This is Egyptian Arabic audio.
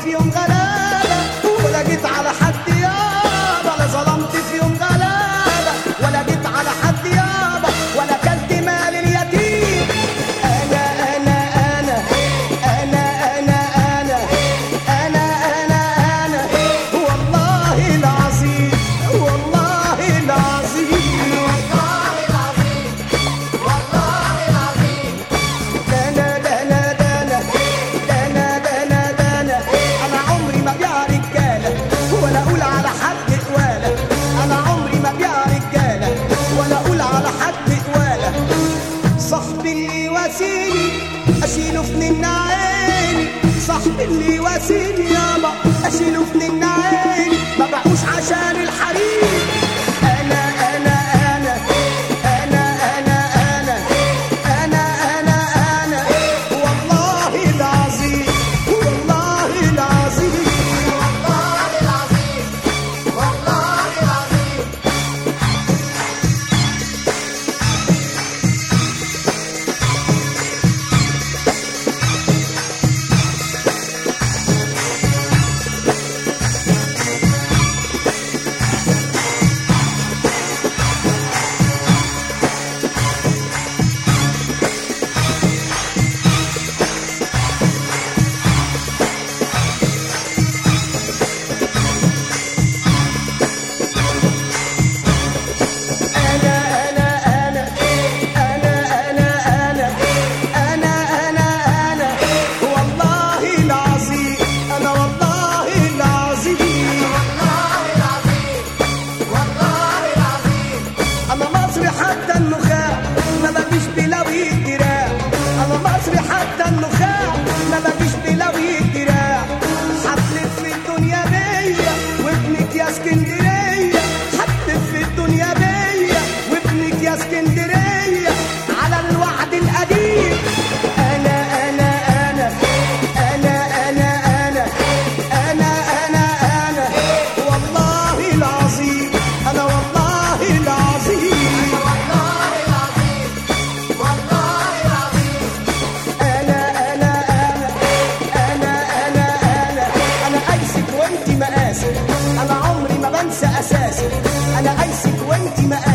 في يوم غلابة ولا جيت على حد يابا لا ظلمت في يوم غلابة ولا جيت على حد يابا ولا كلت مال اليتيم أنا أنا أنا أنا أنا أنا أنا أنا أنا والله العظيم والله العظيم والله العظيم والله العظيم دنا دنا دنا دنا دنا دنا انا عمري ما بيع رجاله ولا اقول على حد قواله انا عمري ما بيع رجاله ولا اقول على حد قواله صاحبي اللي واسيني اشيله في نن عيني صاحبي اللي واسيني يابا اشيله في نن عيني ما باعوش عشان الحريم انا انا انا انا انا انا انا انا انا والله العظيم والله العظيم والله العظيم والله العظيم أنا أنا أنا أنا أنا أنا أنا أنا أنا والله العظيم أنا والله العظيم والله العظيم والله العظيم أنا مصري حتى النخاع ما بجيش بلاوي الدراع أنا مصري حتى النخاع ما بجيش بلاوي الدراع هتلف في الدنيا بيا وابنك يا اسكندرية هتلف في الدنيا بيا وابنك يا اسكندرية على الوعد القديم أنا أنا أنا أنا أنا أنا أنا أنا أنا والله العظيم أنا والله العظيم والله العظيم والله العظيم أنا أنا أنا أنا أنا أنا أنا قايسك وأنت مقاسي أنا عمري ما بنسى أساسي أنا قايسك وأنت مقاسي